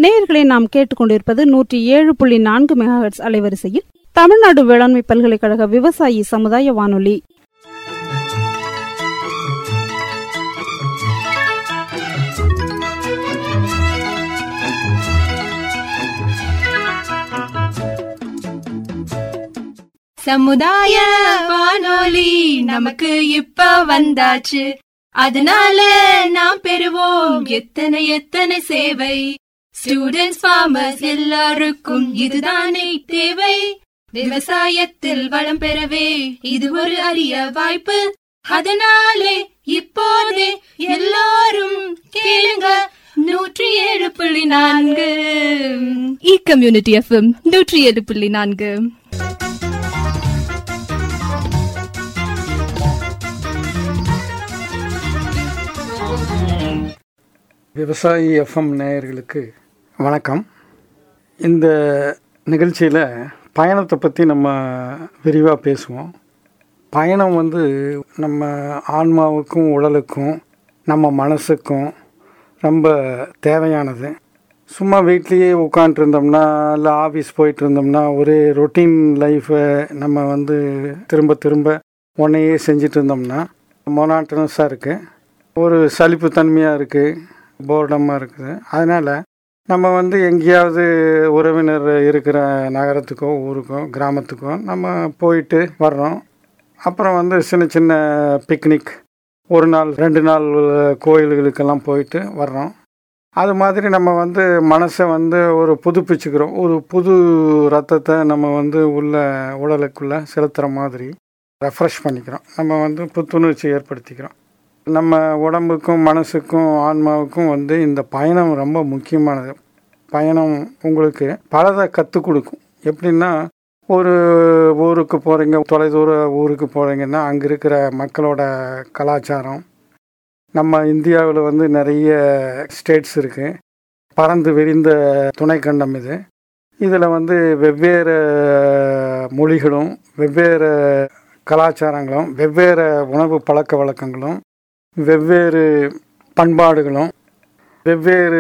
நேயர்களை நாம் கேட்டுக்கொண்டிருப்பது நூற்றி ஏழு புள்ளி நான்கு மெகாஹெட்ஸ் அலைவரிசையில் தமிழ்நாடு வேளாண்மை பல்கலைக்கழக விவசாயி சமுதாய வானொலி சமுதாய வானொலி நமக்கு இப்ப வந்தாச்சு அதனால நாம் பெறுவோம் எத்தனை எத்தனை சேவை ஸ்டூடெண்ட்ஸ் ஃபார்மர்ஸ் எல்லாருக்கும் இதுதானே தேவை விவசாயத்தில் வளம் பெறவே இது ஒரு அரிய வாய்ப்பு அதனாலே இப்போதே எல்லாரும் கேளுங்க நூற்றி ஏழு புள்ளி நான்கு இ கம்யூனிட்டி எஃப்எம் நூற்றி ஏழு புள்ளி நான்கு விவசாயி எஃப்எம் நேயர்களுக்கு வணக்கம் இந்த நிகழ்ச்சியில் பயணத்தை பற்றி நம்ம விரிவாக பேசுவோம் பயணம் வந்து நம்ம ஆன்மாவுக்கும் உடலுக்கும் நம்ம மனசுக்கும் ரொம்ப தேவையானது சும்மா வீட்லேயே உட்காண்ட்ருந்தோம்னா இல்லை ஆஃபீஸ் போயிட்டு இருந்தோம்னா ஒரே ரொட்டீன் லைஃப்பை நம்ம வந்து திரும்ப திரும்ப ஒன்றையே செஞ்சுட்டு இருந்தோம்னா மொனாட்டனஸாக இருக்குது ஒரு சலிப்புத்தன்மையாக இருக்குது போர்டமாக இருக்குது அதனால் நம்ம வந்து எங்கேயாவது உறவினர் இருக்கிற நகரத்துக்கோ ஊருக்கோ கிராமத்துக்கோ நம்ம போயிட்டு வர்றோம் அப்புறம் வந்து சின்ன சின்ன பிக்னிக் ஒரு நாள் ரெண்டு நாள் கோயில்களுக்கெல்லாம் போயிட்டு வர்றோம் அது மாதிரி நம்ம வந்து மனசை வந்து ஒரு புதுப்பிச்சுக்கிறோம் ஒரு புது ரத்தத்தை நம்ம வந்து உள்ள உடலுக்குள்ளே செலுத்துகிற மாதிரி ரெஃப்ரெஷ் பண்ணிக்கிறோம் நம்ம வந்து புத்துணர்ச்சி ஏற்படுத்திக்கிறோம் நம்ம உடம்புக்கும் மனசுக்கும் ஆன்மாவுக்கும் வந்து இந்த பயணம் ரொம்ப முக்கியமானது பயணம் உங்களுக்கு பலதை கற்றுக் கொடுக்கும் எப்படின்னா ஒரு ஊருக்கு போகிறீங்க தொலைதூர ஊருக்கு போகிறீங்கன்னா அங்கே இருக்கிற மக்களோட கலாச்சாரம் நம்ம இந்தியாவில் வந்து நிறைய ஸ்டேட்ஸ் இருக்குது பறந்து விரிந்த துணைக்கண்டம் இது இதில் வந்து வெவ்வேறு மொழிகளும் வெவ்வேறு கலாச்சாரங்களும் வெவ்வேறு உணவு பழக்க வழக்கங்களும் வெவ்வேறு பண்பாடுகளும் வெவ்வேறு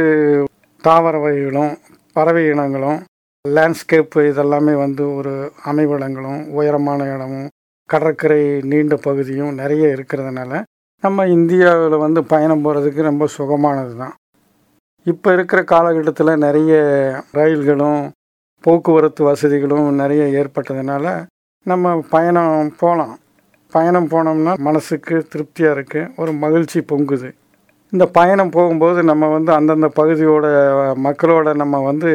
தாவர வகைகளும் பறவை இனங்களும் லேண்ட்ஸ்கேப்பு இதெல்லாமே வந்து ஒரு அமைவிடங்களும் உயரமான இடமும் கடற்கரை நீண்ட பகுதியும் நிறைய இருக்கிறதுனால நம்ம இந்தியாவில் வந்து பயணம் போகிறதுக்கு ரொம்ப சுகமானது தான் இப்போ இருக்கிற காலகட்டத்தில் நிறைய ரயில்களும் போக்குவரத்து வசதிகளும் நிறைய ஏற்பட்டதுனால நம்ம பயணம் போகலாம் பயணம் போனோம்னா மனசுக்கு திருப்தியாக இருக்குது ஒரு மகிழ்ச்சி பொங்குது இந்த பயணம் போகும்போது நம்ம வந்து அந்தந்த பகுதியோட மக்களோட நம்ம வந்து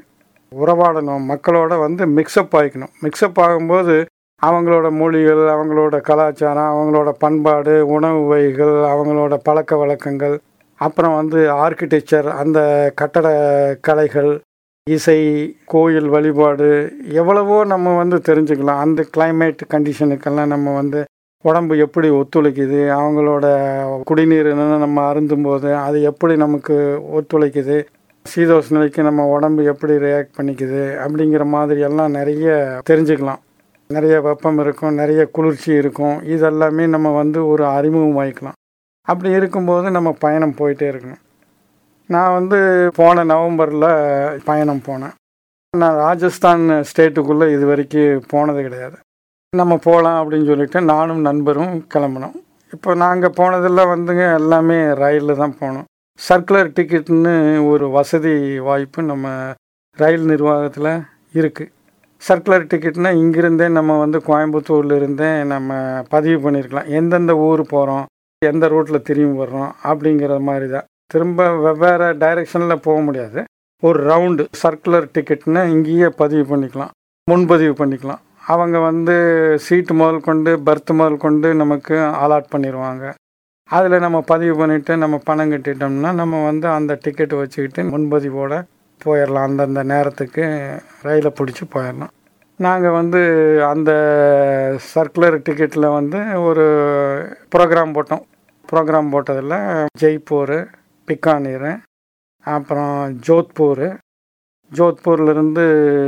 உறவாடணும் மக்களோட வந்து மிக்சப் ஆகிக்கணும் மிக்சப் ஆகும்போது அவங்களோட மொழிகள் அவங்களோட கலாச்சாரம் அவங்களோட பண்பாடு உணவு வகைகள் அவங்களோட பழக்க வழக்கங்கள் அப்புறம் வந்து ஆர்கிடெக்சர் அந்த கட்டட கலைகள் இசை கோயில் வழிபாடு எவ்வளவோ நம்ம வந்து தெரிஞ்சுக்கலாம் அந்த கிளைமேட் கண்டிஷனுக்கெல்லாம் நம்ம வந்து உடம்பு எப்படி ஒத்துழைக்குது அவங்களோட குடிநீர் என்னென்ன நம்ம அருந்தும் போது அது எப்படி நமக்கு ஒத்துழைக்குது சீதோஷ் நிலைக்கு நம்ம உடம்பு எப்படி ரியாக்ட் பண்ணிக்குது அப்படிங்கிற மாதிரி எல்லாம் நிறைய தெரிஞ்சுக்கலாம் நிறைய வெப்பம் இருக்கும் நிறைய குளிர்ச்சி இருக்கும் இதெல்லாமே நம்ம வந்து ஒரு அறிமுகமாயிக்கலாம் அப்படி இருக்கும்போது நம்ம பயணம் போயிட்டே இருக்கணும் நான் வந்து போன நவம்பரில் பயணம் போனேன் நான் ராஜஸ்தான் ஸ்டேட்டுக்குள்ளே இது வரைக்கும் போனது கிடையாது நம்ம போகலாம் அப்படின்னு சொல்லிட்டு நானும் நண்பரும் கிளம்பினோம் இப்போ நாங்கள் போனதெல்லாம் வந்துங்க எல்லாமே ரயிலில் தான் போனோம் சர்க்குலர் டிக்கெட்னு ஒரு வசதி வாய்ப்பு நம்ம ரயில் நிர்வாகத்தில் இருக்குது சர்க்குலர் டிக்கெட்னா இங்கிருந்தே நம்ம வந்து கோயம்புத்தூர்ல இருந்தே நம்ம பதிவு பண்ணியிருக்கலாம் எந்தெந்த ஊர் போகிறோம் எந்த ரூட்டில் திரும்பி வர்றோம் அப்படிங்கிற மாதிரி தான் திரும்ப வெவ்வேறு டைரெக்ஷனில் போக முடியாது ஒரு ரவுண்டு சர்க்குலர் டிக்கெட்னு இங்கேயே பதிவு பண்ணிக்கலாம் முன்பதிவு பண்ணிக்கலாம் அவங்க வந்து சீட்டு முதல் கொண்டு பர்த் முதல் கொண்டு நமக்கு அலாட் பண்ணிடுவாங்க அதில் நம்ம பதிவு பண்ணிவிட்டு நம்ம பணம் கட்டிட்டோம்னா நம்ம வந்து அந்த டிக்கெட் வச்சுக்கிட்டு முன்பதிவோடு போயிடலாம் அந்தந்த நேரத்துக்கு ரயிலை பிடிச்சி போயிடலாம் நாங்கள் வந்து அந்த சர்க்குலர் டிக்கெட்டில் வந்து ஒரு ப்ரோக்ராம் போட்டோம் ப்ரோக்ராம் போட்டதில் ஜெய்ப்பூர் பிக்கானீர் அப்புறம் ஜோத்பூர் ஜோத்பூர்லேருந்து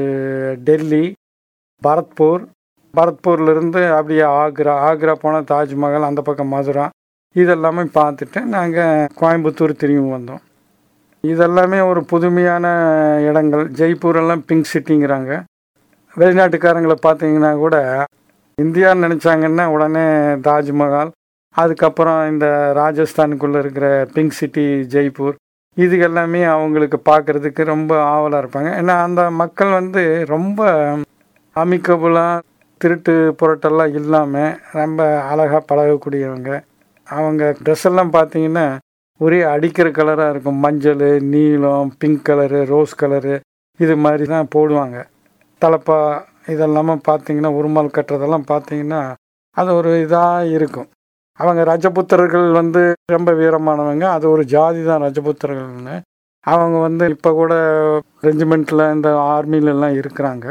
டெல்லி பரத்பூர் பரத்பூர்லேருந்து அப்படியே ஆக்ரா ஆக்ரா போனால் தாஜ்மஹால் அந்த பக்கம் மதுரா இதெல்லாமே பார்த்துட்டு நாங்கள் கோயம்புத்தூர் திரும்பி வந்தோம் இதெல்லாமே ஒரு புதுமையான இடங்கள் ஜெய்ப்பூர் எல்லாம் பிங்க் சிட்டிங்கிறாங்க வெளிநாட்டுக்காரங்களை பார்த்தீங்கன்னா கூட இந்தியான்னு நினச்சாங்கன்னா உடனே தாஜ்மஹால் அதுக்கப்புறம் இந்த ராஜஸ்தானுக்குள்ளே இருக்கிற பிங்க் சிட்டி ஜெய்ப்பூர் இது எல்லாமே அவங்களுக்கு பார்க்குறதுக்கு ரொம்ப ஆவலாக இருப்பாங்க ஏன்னா அந்த மக்கள் வந்து ரொம்ப அமிக்கபுளாக திருட்டு புரட்டெல்லாம் இல்லாமல் ரொம்ப அழகாக பழகக்கூடியவங்க அவங்க ட்ரெஸ் எல்லாம் பார்த்தீங்கன்னா ஒரே அடிக்கிற கலராக இருக்கும் மஞ்சள் நீலம் பிங்க் கலரு ரோஸ் கலரு இது மாதிரி தான் போடுவாங்க தலப்பா இதெல்லாமல் பார்த்தீங்கன்னா உருமால் கட்டுறதெல்லாம் பார்த்தீங்கன்னா அது ஒரு இதாக இருக்கும் அவங்க ரஜபுத்திரர்கள் வந்து ரொம்ப வீரமானவங்க அது ஒரு ஜாதி தான் ரஜபுத்திரர்கள்னு அவங்க வந்து இப்போ கூட ரெஜிமெண்ட்டில் இந்த ஆர்மிலெலாம் இருக்கிறாங்க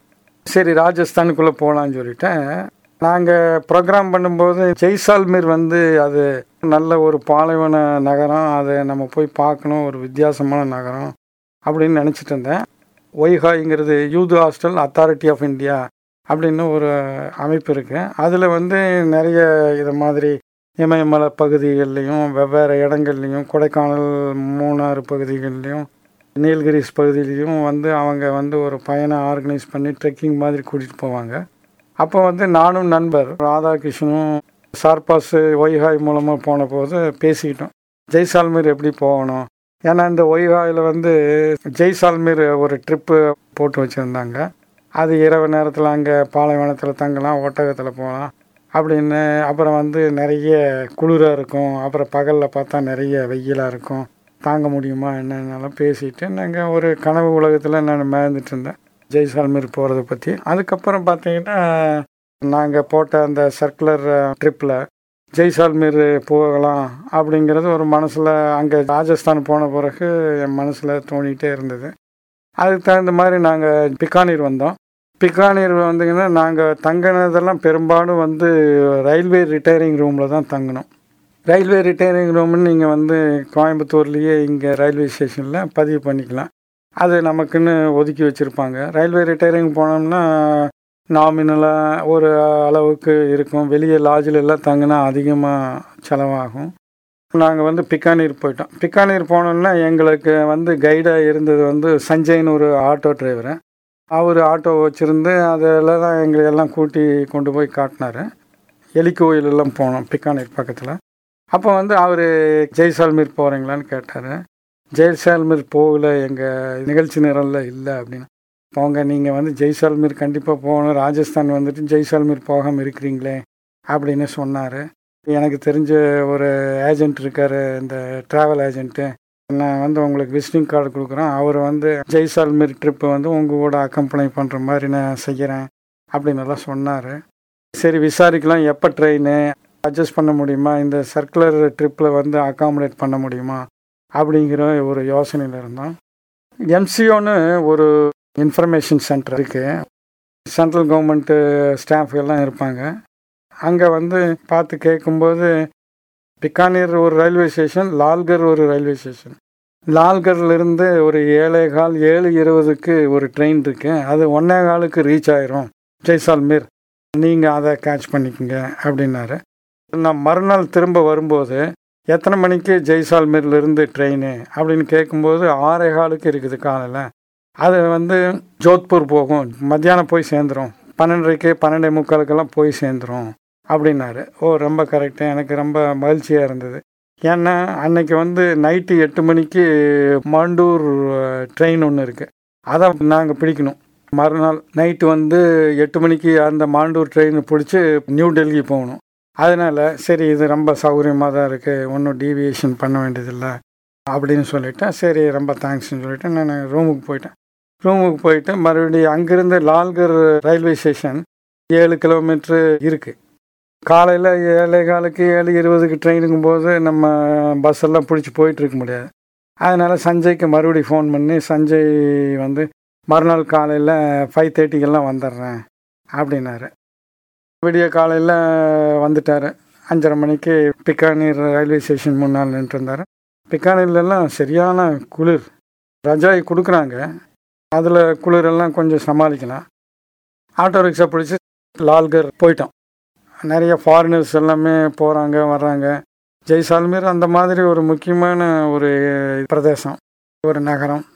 சரி ராஜஸ்தானுக்குள்ளே போகலான்னு சொல்லிட்டேன் நாங்கள் ப்ரோக்ராம் பண்ணும்போது ஜெய்சால்மீர் வந்து அது நல்ல ஒரு பாலைவன நகரம் அதை நம்ம போய் பார்க்கணும் ஒரு வித்தியாசமான நகரம் அப்படின்னு நினச்சிட்டு இருந்தேன் ஒய்ஹாய்ங்கிறது youth hostel authority of India அப்படின்னு ஒரு அமைப்பு இருக்கு அதில் வந்து நிறைய இது மாதிரி இமயமலை பகுதிகள்லையும் வெவ்வேறு இடங்கள்லையும் கொடைக்கானல் மூணாறு பகுதிகள்லையும் நீல்கிரிஸ் பகுதியிலையும் வந்து அவங்க வந்து ஒரு பயணம் ஆர்கனைஸ் பண்ணி ட்ரெக்கிங் மாதிரி கூட்டிகிட்டு போவாங்க அப்போ வந்து நானும் நண்பர் ராதாகிருஷ்ணனும் சார்பாஸ் ஒய்ஹாய் மூலமாக போன போது பேசிக்கிட்டோம் ஜெய்சால்மீர் எப்படி போகணும் ஏன்னா இந்த ஒய்ஹாயில் வந்து ஜெய்சால்மீர் ஒரு ட்ரிப்பு போட்டு வச்சுருந்தாங்க அது இரவு நேரத்தில் அங்கே பாலைவனத்தில் தங்கலாம் ஒட்டகத்தில் போகலாம் அப்படின்னு அப்புறம் வந்து நிறைய குளிராக இருக்கும் அப்புறம் பகலில் பார்த்தா நிறைய வெயிலாக இருக்கும் தாங்க முடியுமா என்னென்னலாம் பேசிட்டு நாங்கள் ஒரு கனவு உலகத்தில் நான் மேய்ந்துட்டு இருந்தேன் ஜெய்சால்மீர் போகிறத பற்றி அதுக்கப்புறம் பார்த்தீங்கன்னா நாங்கள் போட்ட அந்த சர்க்குலர் ட்ரிப்பில் ஜெய்சால்மீர் போகலாம் அப்படிங்கிறது ஒரு மனசில் அங்கே ராஜஸ்தான் போன பிறகு என் மனசில் தோணிகிட்டே இருந்தது அதுக்கு தகுந்த மாதிரி நாங்கள் பிக்கானீர் வந்தோம் பிக்கானீர் வந்தீங்கன்னா நாங்கள் தங்கினதெல்லாம் பெரும்பாலும் வந்து ரயில்வே ரிட்டையரிங் ரூமில் தான் தங்கினோம் ரயில்வே ரிட்டையரிங் ரூம்னு நீங்கள் வந்து கோயம்புத்தூர்லேயே இங்கே ரயில்வே ஸ்டேஷனில் பதிவு பண்ணிக்கலாம் அது நமக்குன்னு ஒதுக்கி வச்சுருப்பாங்க ரயில்வே ரிட்டையரிங் போனோம்னா நாமினலாக ஒரு அளவுக்கு இருக்கும் வெளியே லாட்ஜில் எல்லாம் தங்கினா அதிகமாக செலவாகும் நாங்கள் வந்து பிக்கானீர் போயிட்டோம் பிக்கானீர் போனோம்னா எங்களுக்கு வந்து கைடாக இருந்தது வந்து சஞ்சய்னு ஒரு ஆட்டோ டிரைவரு அவர் ஆட்டோ வச்சுருந்து அதில் தான் எங்களை எல்லாம் கூட்டி கொண்டு போய் காட்டினார் எலிக்கோயில் எல்லாம் போனோம் பிக்கானீர் பக்கத்தில் அப்போ வந்து அவர் ஜெய்சால்மீர் போகிறீங்களான்னு கேட்டார் ஜெய்சால்மீர் போகல எங்கள் நிகழ்ச்சி நிரலில் இல்லை அப்படின்னு போங்க நீங்கள் வந்து ஜெய்சால்மீர் கண்டிப்பாக போகணும் ராஜஸ்தான் வந்துட்டு ஜெய்சால்மீர் போகாமல் இருக்கிறீங்களே அப்படின்னு சொன்னார் எனக்கு தெரிஞ்ச ஒரு ஏஜென்ட் இருக்கார் இந்த ட்ராவல் ஏஜென்ட்டு நான் வந்து உங்களுக்கு விசிட்டிங் கார்டு கொடுக்குறேன் அவர் வந்து ஜெய்சால்மீர் ட்ரிப்பு வந்து உங்கள் கூட அக்கம்பனி பண்ணுற மாதிரி நான் செய்கிறேன் அப்படின்னு எல்லாம் சொன்னார் சரி விசாரிக்கலாம் எப்போ ட்ரெயின் அட்ஜஸ்ட் பண்ண முடியுமா இந்த சர்க்குலர் ட்ரிப்பில் வந்து அகாமடேட் பண்ண முடியுமா அப்படிங்கிற ஒரு யோசனையில் இருந்தோம் எம்சிஓன்னு ஒரு இன்ஃபர்மேஷன் சென்டர் இருக்குது சென்ட்ரல் கவர்மெண்ட்டு ஸ்டாஃப் எல்லாம் இருப்பாங்க அங்கே வந்து பார்த்து கேட்கும்போது பிக்கானீர் ஒரு ரயில்வே ஸ்டேஷன் லால்கர் ஒரு ரயில்வே ஸ்டேஷன் லால்கர்லேருந்து ஒரு ஏழே கால் ஏழு இருபதுக்கு ஒரு ட்ரெயின் இருக்கு அது ஒன்னே காலுக்கு ரீச் ஆயிரும் ஜெய்சால்மீர் நீங்கள் அதை கேட்ச் பண்ணிக்கோங்க அப்படின்னாரு நான் மறுநாள் திரும்ப வரும்போது எத்தனை மணிக்கு ஜெய்சால்மீர்லேருந்து ட்ரெயின் அப்படின்னு கேட்கும்போது ஆறே காலுக்கு இருக்குது காலையில் அது வந்து ஜோத்பூர் போகும் மத்தியானம் போய் சேர்ந்துரும் பன்னெண்டரைக்கு பன்னெண்டே முக்காலுக்கெல்லாம் போய் சேர்ந்துரும் அப்படின்னாரு ஓ ரொம்ப கரெக்டு எனக்கு ரொம்ப மகிழ்ச்சியாக இருந்தது ஏன்னா அன்னைக்கு வந்து நைட்டு எட்டு மணிக்கு மாண்டூர் ட்ரெயின் ஒன்று இருக்குது அதை நாங்கள் பிடிக்கணும் மறுநாள் நைட்டு வந்து எட்டு மணிக்கு அந்த மாண்டூர் ட்ரெயின் பிடிச்சி நியூ டெல்லி போகணும் அதனால் சரி இது ரொம்ப சௌகரியமாக தான் இருக்குது ஒன்றும் டீவியேஷன் பண்ண வேண்டியதில்லை அப்படின்னு சொல்லிட்டேன் சரி ரொம்ப தேங்க்ஸ்னு சொல்லிட்டு நான் ரூமுக்கு போயிட்டேன் ரூமுக்கு போயிட்டு மறுபடியும் அங்கேருந்து லால்கர் ரயில்வே ஸ்டேஷன் ஏழு கிலோமீட்ரு இருக்குது காலையில் ஏழே காலுக்கு ஏழு இருபதுக்கு ட்ரெயினுக்கும் போது நம்ம பஸ் எல்லாம் பிடிச்சி போயிட்டு இருக்க முடியாது அதனால் சஞ்சய்க்கு மறுபடியும் ஃபோன் பண்ணி சஞ்சய் வந்து மறுநாள் காலையில் ஃபைவ் தேர்ட்டிக்கெல்லாம் வந்துடுறேன் அப்படின்னாரு விடிய காலையில் வந்துட்டார் அஞ்சரை மணிக்கு பிக்கானீர் ரயில்வே ஸ்டேஷன் முன்னால் நின்றுருந்தார் பிக்கானீர்லலாம் சரியான குளிர் ரஜாய் கொடுக்குறாங்க அதில் குளிரெல்லாம் கொஞ்சம் சமாளிக்கலாம் ஆட்டோ ரிக்ஷா பிடிச்சி லால்கர் போயிட்டோம் நிறைய ஃபாரினர்ஸ் எல்லாமே போகிறாங்க வர்றாங்க ஜெய்சால்மீர் அந்த மாதிரி ஒரு முக்கியமான ஒரு பிரதேசம் ஒரு நகரம்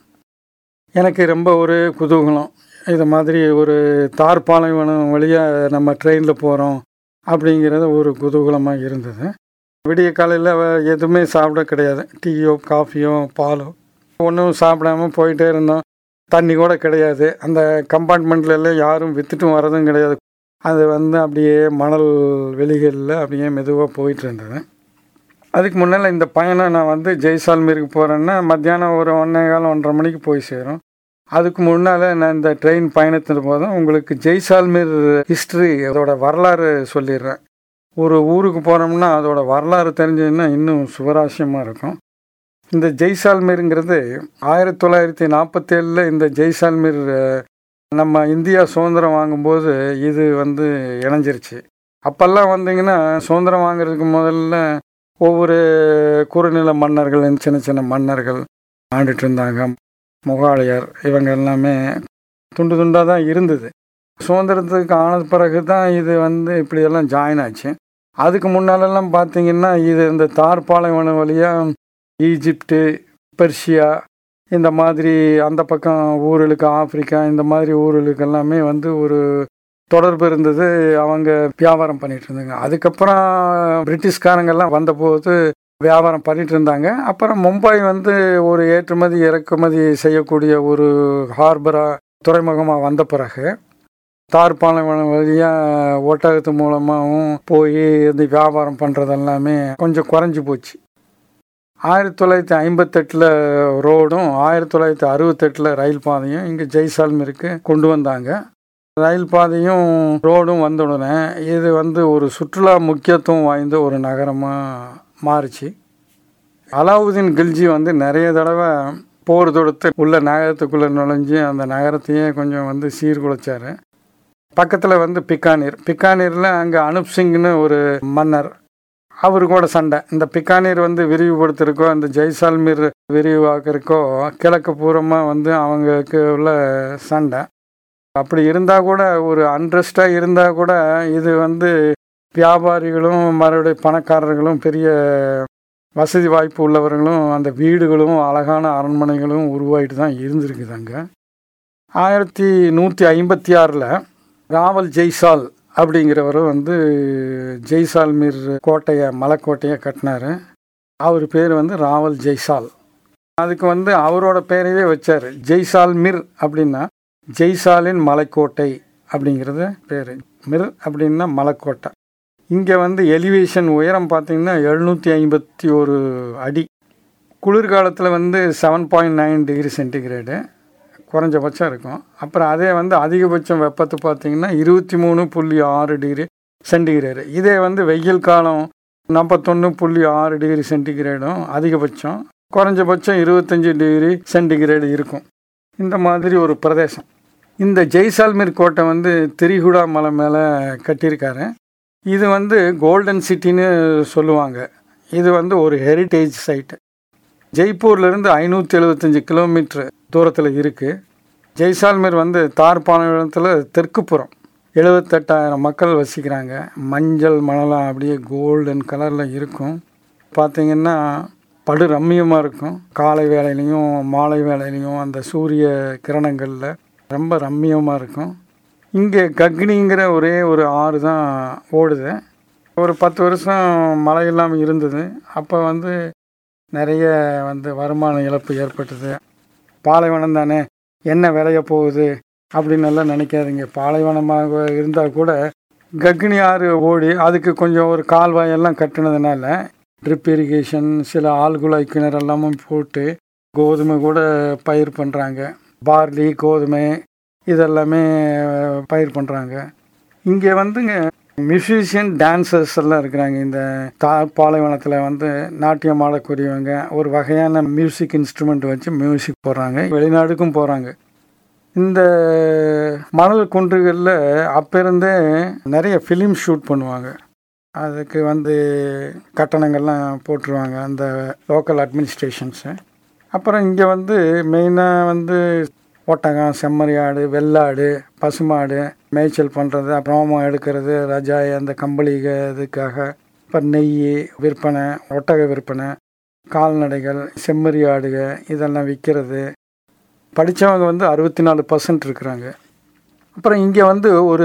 எனக்கு ரொம்ப ஒரு குதூகலம் இது மாதிரி ஒரு தார் பாலைவனம் வழியாக நம்ம ட்ரெயினில் போகிறோம் அப்படிங்கிறது ஒரு குதூகலமாக இருந்தது விடிய காலையில் எதுவுமே சாப்பிட கிடையாது டீயோ காஃபியோ பாலோ ஒன்றும் சாப்பிடாம போயிட்டே இருந்தோம் தண்ணி கூட கிடையாது அந்த கம்பார்ட்மெண்ட்ல எல்லாம் யாரும் வித்துட்டும் வரதும் கிடையாது அது வந்து அப்படியே மணல் வெளிகளில் அப்படியே மெதுவாக போயிட்டு இருந்தது அதுக்கு முன்னால் இந்த பயணம் நான் வந்து ஜெய்சால்மீருக்கு போகிறேன்னா மத்தியானம் ஒரு ஒன்றே காலம் ஒன்றரை மணிக்கு போய் சேரும் அதுக்கு முன்னால் நான் இந்த ட்ரெயின் பயணத்தின் போதும் உங்களுக்கு ஜெய்சால்மீர் ஹிஸ்ட்ரி அதோட வரலாறு சொல்லிடுறேன் ஒரு ஊருக்கு போனோம்னா அதோட வரலாறு தெரிஞ்சதுன்னா இன்னும் சுவராசியமாக இருக்கும் இந்த ஜெய்சால்மீருங்கிறது ஆயிரத்தி தொள்ளாயிரத்தி நாற்பத்தேழில் இந்த ஜெய்சால்மீர் அஹ், நம்ம இந்தியா சுதந்திரம் வாங்கும்போது இது வந்து இணைஞ்சிருச்சு அப்போல்லாம் வந்தீங்கன்னா சுதந்திரம் வாங்குறதுக்கு முதல்ல ஒவ்வொரு குறுநில மன்னர்கள் சின்ன சின்ன மன்னர்கள் ஆண்டுட்டு இருந்தாங்க முகாலயர் இவங்க எல்லாமே துண்டு துண்டாக தான் இருந்தது சுதந்திரத்துக்கு ஆனது பிறகு தான் இது வந்து இப்படியெல்லாம் ஜாயின் ஆச்சு அதுக்கு முன்னாலெல்லாம் பார்த்தீங்கன்னா இது இந்த தார் பாலைவனம் வழியாக ஈஜிப்டு பெர்ஷியா இந்த மாதிரி அந்த பக்கம் ஊர்களுக்கு ஆப்பிரிக்கா இந்த மாதிரி ஊர்களுக்கு எல்லாமே வந்து ஒரு தொடர்பு இருந்தது அவங்க வியாபாரம் பண்ணிட்டு இருந்தாங்க அதுக்கப்புறம் பிரிட்டிஷ்காரங்கெல்லாம் வந்தபோது வியாபாரம் பண்ணிட்டு இருந்தாங்க அப்புறம் மும்பை வந்து ஒரு ஏற்றுமதி இறக்குமதி செய்யக்கூடிய ஒரு ஹார்பராக துறைமுகமாக வந்த பிறகு தார்பாலைவனம் வழியாக ஒட்டகத்து மூலமாகவும் போய் இந்த வியாபாரம் பண்ணுறது எல்லாமே கொஞ்சம் குறைஞ்சி போச்சு ஆயிரத்தி தொள்ளாயிரத்தி ஐம்பத்தெட்டில் ரோடும் ஆயிரத்தி தொள்ளாயிரத்தி அறுபத்தெட்டில் ரயில் பாதையும் இங்கே ஜெய்சால்மீருக்கு கொண்டு வந்தாங்க ரயில் பாதையும் ரோடும் வந்த உடனே இது வந்து ஒரு சுற்றுலா முக்கியத்துவம் வாய்ந்த ஒரு நகரமாக மாறுச்சு அலாவுதீன் கில்ஜி வந்து நிறைய தடவை போர் தொடுத்து உள்ள நகரத்துக்குள்ளே நுழைஞ்சு அந்த நகரத்தையே கொஞ்சம் வந்து சீர்குலைச்சார் பக்கத்தில் வந்து பிக்கானீர் பிக்கானீரில் அங்கே அனுப் சிங்னு ஒரு மன்னர் அவரு கூட சண்டை இந்த பிக்கானீர் வந்து விரிவுபடுத்துறக்கோ இந்த ஜெய்சால்மீர் விரிவாக்குறக்கோ கிழக்கு பூரமாக வந்து அவங்களுக்கு உள்ள சண்டை அப்படி இருந்தால் கூட ஒரு அன்ரெஸ்டாக இருந்தால் கூட இது வந்து வியாபாரிகளும் மறுபடியும் பணக்காரர்களும் பெரிய வசதி வாய்ப்பு உள்ளவர்களும் அந்த வீடுகளும் அழகான அரண்மனைகளும் உருவாயிட்டு தான் இருந்திருக்குது அங்கே ஆயிரத்தி நூற்றி ஐம்பத்தி ஆறில் ராவல் ஜெய்சால் அப்படிங்கிறவர் வந்து ஜெய்சால்மீர் கோட்டையை மலைக்கோட்டையை கட்டினார் அவர் பேர் வந்து ராவல் ஜெய்சால் அதுக்கு வந்து அவரோட பேரையே வச்சார் ஜெய்சால்மிர் அப்படின்னா ஜெய்சாலின் மலைக்கோட்டை அப்படிங்கிறது பேர் மிர் அப்படின்னா மலைக்கோட்டை இங்கே வந்து எலிவேஷன் உயரம் பார்த்தீங்கன்னா எழுநூற்றி ஐம்பத்தி ஒரு அடி குளிர்காலத்தில் வந்து seven point nine degree centigrade குறைஞ்சபட்சம் இருக்கும் அப்புறம் அதே வந்து அதிகபட்சம் வெப்பத்தை பார்த்தீங்கன்னா இருபத்தி மூணு புள்ளி ஆறு டிகிரி சென்டிகிரேடு இதே வந்து வெயில் காலம் நாற்பத்தொன்று புள்ளி ஆறு டிகிரி சென்டிகிரேடும் அதிகபட்சம் குறைஞ்சபட்சம் இருபத்தஞ்சி டிகிரி சென்டிகிரேடு இருக்கும் இந்த மாதிரி ஒரு பிரதேசம் இந்த ஜெய்சால்மீர் கோட்டை வந்து திரிகுடா மலை மேலே கட்டியிருக்காரு இது வந்து கோல்டன் சிட்டின்னு சொல்லுவாங்க இது வந்து ஒரு ஹெரிட்டேஜ் சைட்டு ஜெய்ப்பூர்லேருந்து ஐநூற்றி எழுபத்தஞ்சி கிலோமீட்ரு தூரத்தில் இருக்குது ஜெய்சால்மீர் வந்து தார் பாலைவனத்தில் தெற்குப்புறம் எழுபத்தெட்டாயிரம் மக்கள் வசிக்கிறாங்க மஞ்சள் மணலாம் அப்படியே கோல்டன் கலரில் இருக்கும் பார்த்திங்கன்னா படு ரம்மியமாக இருக்கும் காலை வேலையிலையும் மாலை வேலையிலையும் அந்த சூரிய கிரணங்களில் ரொம்ப ரம்மியமாக இருக்கும் இங்கே கக்னிங்கிற ஒரே ஒரு ஆறு தான் ஓடுது ஒரு பத்து வருஷம் மழை இல்லாமல் இருந்தது அப்போ வந்து நிறைய வந்து வருமான இழப்பு ஏற்பட்டது பாலைவனம் தானே என்ன விளைய போகுது அப்படின்னு எல்லாம் நினைக்காதீங்க பாலைவனமாக இருந்தால் கூட கக்னி ஆறு ஓடி அதுக்கு கொஞ்சம் ஒரு கால்வாய் எல்லாம் கட்டினதுனால ட்ரிப் இரிகேஷன் சில ஆழ்குழாய் கிணறு எல்லாமும் போட்டு கோதுமை கூட பயிர் பண்ணுறாங்க பார்லி கோதுமை இதெல்லாமே பயிர் பண்ணுறாங்க இங்கே வந்துங்க மியூசிஷியன் டான்சர்ஸ் எல்லாம் இருக்கிறாங்க இந்த தா பாலைவனத்தில் வந்து நாட்டியம் ஆடக்கூடியவங்க ஒரு வகையான மியூசிக் இன்ஸ்ட்ருமெண்ட் வச்சு மியூசிக் போடுறாங்க வெளிநாடுக்கும் போகிறாங்க இந்த மணல் குன்றுகளில் அப்போருந்தே நிறைய ஃபிலிம் ஷூட் பண்ணுவாங்க அதுக்கு வந்து கட்டணங்கள்லாம் போட்டுருவாங்க அந்த லோக்கல் அட்மினிஸ்ட்ரேஷன்ஸு அப்புறம் இங்கே வந்து மெயினாக வந்து ஒட்டகம் செம்மறியாடு வெள்ளாடு பசுமாடு மேய்ச்சல் பண்ணுறது ரோமம் எடுக்கிறது ரஜாய் அந்த கம்பளி இதுக்காக இப்போ நெய் விற்பனை ஒட்டக விற்பனை கால்நடைகள் செம்மறி ஆடுக இதெல்லாம் விற்கிறது படித்தவங்க வந்து அறுபத்தி நாலு பர்சன்ட் இருக்கிறாங்க அப்புறம் இங்கே வந்து ஒரு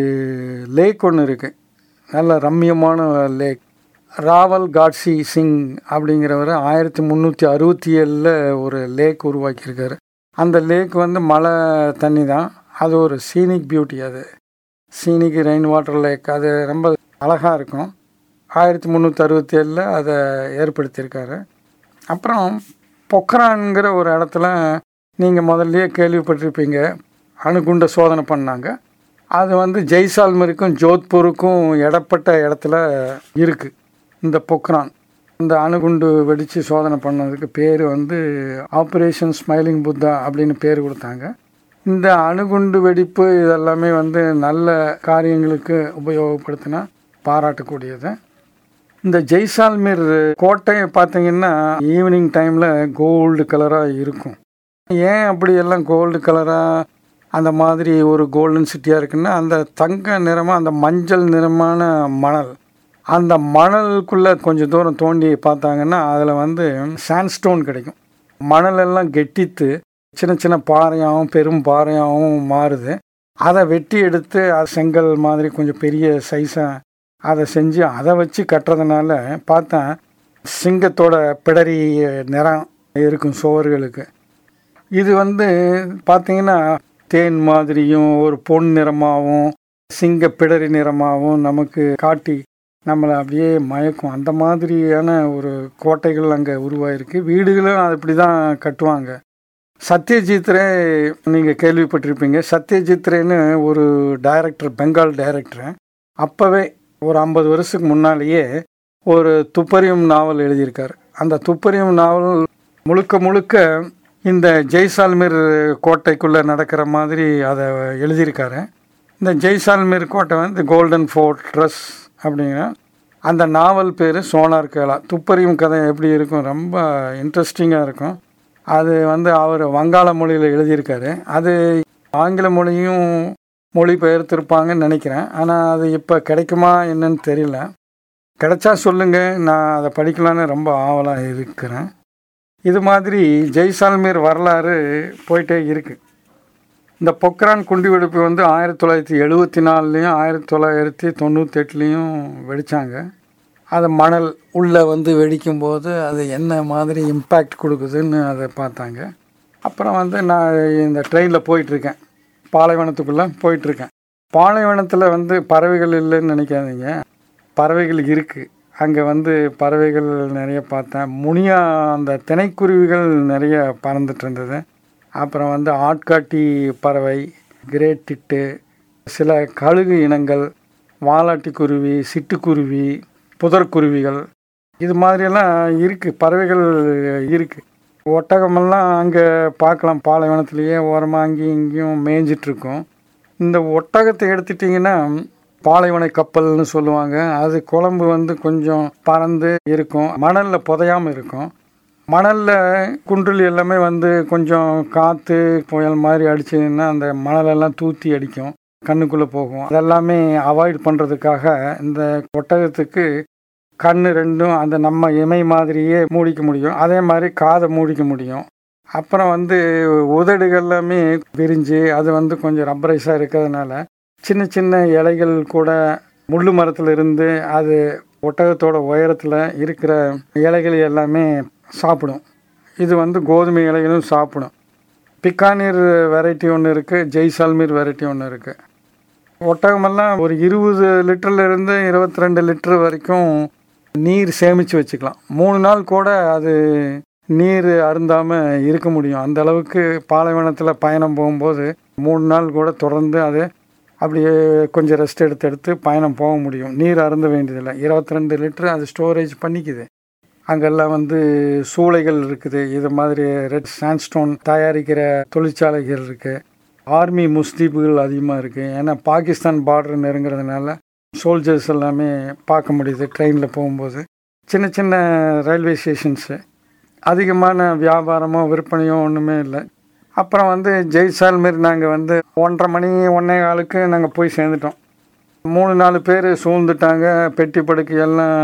லேக் ஒன்று இருக்குது நல்ல ரம்மியமான லேக் ராவல் காட்சி சிங் அப்படிங்கிறவர் ஆயிரத்தி முந்நூற்றி அறுபத்தி ஏழில் ஒரு லேக் உருவாக்கியிருக்காரு அந்த லேக் வந்து மழை தண்ணி தான் அது ஒரு சீனிக் பியூட்டி அது சீனிக் ரெயின் வாட்டர் லேக் அது ரொம்ப அழகாக இருக்கும் ஆயிரத்தி முந்நூற்றி அறுபத்தி ஏழில் அதை ஏற்படுத்தியிருக்காரு அப்புறம் பொக்ரான்ங்கிற ஒரு இடத்துல நீங்கள் முதல்லயே கேள்விப்பட்டிருப்பீங்க அணுகுண்ட சோதனை பண்ணாங்க அது வந்து ஜெய்சால்மருக்கும் ஜோத்பூருக்கும் இடப்பட்ட இடத்துல இருக்குது இந்த பொக்ரான் இந்த அணுகுண்டு வெடித்து சோதனை பண்ணதுக்கு பேர் வந்து ஆப்ரேஷன் ஸ்மைலிங் புத்தா அப்படின்னு பேர் கொடுத்தாங்க இந்த அணுகுண்டு வெடிப்பு இதெல்லாமே வந்து நல்ல காரியங்களுக்கு உபயோகப்படுத்தினா பாராட்டக்கூடியது இந்த ஜெய்சால்மீர் கோட்டையை பார்த்தீங்கன்னா ஈவினிங் டைமில் கோல்டு கலராக இருக்கும் ஏன் அப்படி எல்லாம் கோல்டு கலராக அந்த மாதிரி ஒரு கோல்டன் சிட்டியாக இருக்குன்னா அந்த தங்க நிறமாக அந்த மஞ்சள் நிறமான மணல் அந்த மணலுக்குள்ளே கொஞ்சம் தூரம் தோண்டி பார்த்தாங்கன்னா அதில் வந்து சாண்ட்ஸ்டோன் கிடைக்கும் மணலெல்லாம் கெட்டித்து சின்ன சின்ன பாறையாகவும் பெரும் பாறையாகவும் மாறுது அதை வெட்டி எடுத்து அது செங்கல் மாதிரி கொஞ்சம் பெரிய சைஸாக அதை செஞ்சு அதை வச்சு கட்டுறதுனால பார்த்தா சிங்கத்தோட பிடரி நிறம் இருக்கும் சுவர்களுக்கு இது வந்து பார்த்தீங்கன்னா தேன் மாதிரியும் ஒரு பொன் நிறமாகவும் சிங்க பிடரி நிறமாகவும் நமக்கு காட்டி நம்மளை அப்படியே மயக்கும் அந்த மாதிரியான ஒரு கோட்டைகள் அங்கே உருவாயிருக்கு வீடுகளும் அப்படி தான் கட்டுவாங்க சத்யஜித் ரே நீங்கள் கேள்விப்பட்டிருப்பீங்க சத்யஜித் ரேன்னு ஒரு டைரக்டர் பெங்கால் டைரக்டர் அப்போவே ஒரு ஐம்பது வருஷத்துக்கு முன்னாலேயே ஒரு துப்பறியும் நாவல் எழுதியிருக்கார் அந்த துப்பறியும் நாவல் முழுக்க முழுக்க இந்த ஜெய்சால்மீர் கோட்டைக்குள்ளே நடக்கிற மாதிரி அதை எழுதியிருக்காரு இந்த ஜெய்சால்மீர் கோட்டை வந்து கோல்டன் ஃபோர்ட்ரஸ் அப்படிங்கிற அந்த நாவல் பேர் சோனார் கேலா துப்பறியும் கதை எப்படி இருக்கும் ரொம்ப இன்ட்ரெஸ்டிங்காக இருக்கும் அது வந்து அவர் வங்காள மொழியில் எழுதியிருக்காரு அது ஆங்கில மொழியும் மொழி பெயர்த்திருப்பாங்கன்னு நினைக்கிறேன் ஆனால் அது இப்போ கிடைக்குமா என்னன்னு தெரியல கிடைச்சா சொல்லுங்கள் நான் அதை படிக்கலான்னு ரொம்ப ஆவலாக இருக்கிறேன் இது மாதிரி ஜெய்சால்மீர் வரலாறு போயிட்டே இருக்குது இந்த பொக்ரான் குண்டுவெடிப்பு வந்து ஆயிரத்தி தொள்ளாயிரத்தி எழுபத்தி நாலுலேயும் ஆயிரத்தி தொள்ளாயிரத்தி தொண்ணூற்றி எட்டுலேயும் வெடித்தாங்க அது மணல் உள்ளே வந்து வெடிக்கும்போது அது என்ன மாதிரி இம்பேக்ட் கொடுக்குதுன்னு அதை பார்த்தாங்க அப்புறம் வந்து நான் இந்த ட்ரெயினில் போயிட்டுருக்கேன் பாலைவனத்துக்குள்ளே போயிட்டுருக்கேன் பாலைவனத்தில் வந்து பறவைகள் இல்லைன்னு நினைக்காதீங்க பறவைகள் இருக்குது அங்கே வந்து பறவைகள் நிறைய பார்த்தேன் முனியா அந்த திணைக்குருவிகள் நிறைய பறந்துட்டு இருந்தது அப்புறம் வந்து ஆட்காட்டி பறவை கிரேட் டிட்டு சில கழுகு இனங்கள் வாலாட்டி குருவி சிட்டுக்குருவி புதர்குருவிகள் இது மாதிரியெல்லாம் இருக்குது பறவைகள் இருக்குது ஒட்டகமெல்லாம் அங்கே பார்க்கலாம் பாலைவனத்துலேயே ஓரமாக அங்கேயும் இங்கேயும் மேய்ஞ்சிட்ருக்கும் இந்த ஒட்டகத்தை எடுத்துட்டிங்கன்னா பாலைவனை கப்பல்னு சொல்லுவாங்க அது குழம்பு வந்து கொஞ்சம் பறந்து இருக்கும் மணலில் புதையாமல் இருக்கும் மணலில் குன்றில் எல்லாமே வந்து கொஞ்சம் காற்று புயல் மாதிரி அடிச்சதுன்னா அந்த மணலெல்லாம் தூத்தி அடிக்கும் கண்ணுக்குள்ளே போகும் அதெல்லாமே அவாய்ட் பண்ணுறதுக்காக இந்த ஒட்டகத்துக்கு கண் ரெண்டும் அந்த நம்ம இமை மாதிரியே மூடிக்க முடியும் அதே மாதிரி காதை மூடிக்க முடியும் அப்புறம் வந்து உதடுகள் எல்லாமே விரிஞ்சு அது வந்து கொஞ்சம் ரப்பரைஸாக இருக்கிறதுனால சின்ன சின்ன இலைகள் கூட முள்ளு மரத்தில் இருந்து அது ஒட்டகத்தோட உயரத்தில் இருக்கிற இலைகள் எல்லாமே சாப்பிடும் இது வந்து கோதுமை இலைகளும் சாப்பிடும் பிக்கானீர் வெரைட்டி ஒன்று இருக்குது ஜெய்சால்மீர் வெரைட்டி ஒன்று இருக்குது ஒட்டகமெல்லாம் ஒரு இருபது லிட்டர்லேருந்து இருபத்தி ரெண்டு லிட்டர் வரைக்கும் நீர் சேமித்து வச்சுக்கலாம் மூணு நாள் கூட அது நீர் அருந்தாமல் இருக்க முடியும் அந்த அளவுக்கு பாலைவனத்தில் பயணம் போகும்போது மூணு நாள் கூட தொடர்ந்து அது அப்படியே கொஞ்சம் ரெஸ்ட் எடுத்து எடுத்து பயணம் போக முடியும் நீர் அருந்த வேண்டியதில்லை இருபத்தி ரெண்டு லிட்டர் அது ஸ்டோரேஜ் பண்ணிக்குது அங்கெல்லாம் வந்து சூளைகள் இருக்குது இது மாதிரி ரெட் சாண்ட்ஸ்டோன் தயாரிக்கிற தொழிற்சாலைகள் இருக்குது ஆர்மி முஸ்தீப்புகள் அதிகமாக இருக்குது ஏன்னா பாகிஸ்தான் பார்டர் நெருங்கிறதுனால சோல்ஜர்ஸ் எல்லாமே பார்க்க முடியுது ட்ரெயினில் போகும்போது சின்ன சின்ன ரயில்வே ஸ்டேஷன்ஸு அதிகமான வியாபாரமோ விற்பனையோ ஒன்றுமே இல்லை அப்புறம் வந்து ஜெய்சால்மீர் நாங்கள் வந்து ஒன்றரை மணி ஒன்றே காலுக்கு நாங்கள் போய் சேர்ந்துட்டோம் மூணு நாலு பேர் சூழ்ந்துட்டாங்க பெட்டி படுக்கை எல்லாம்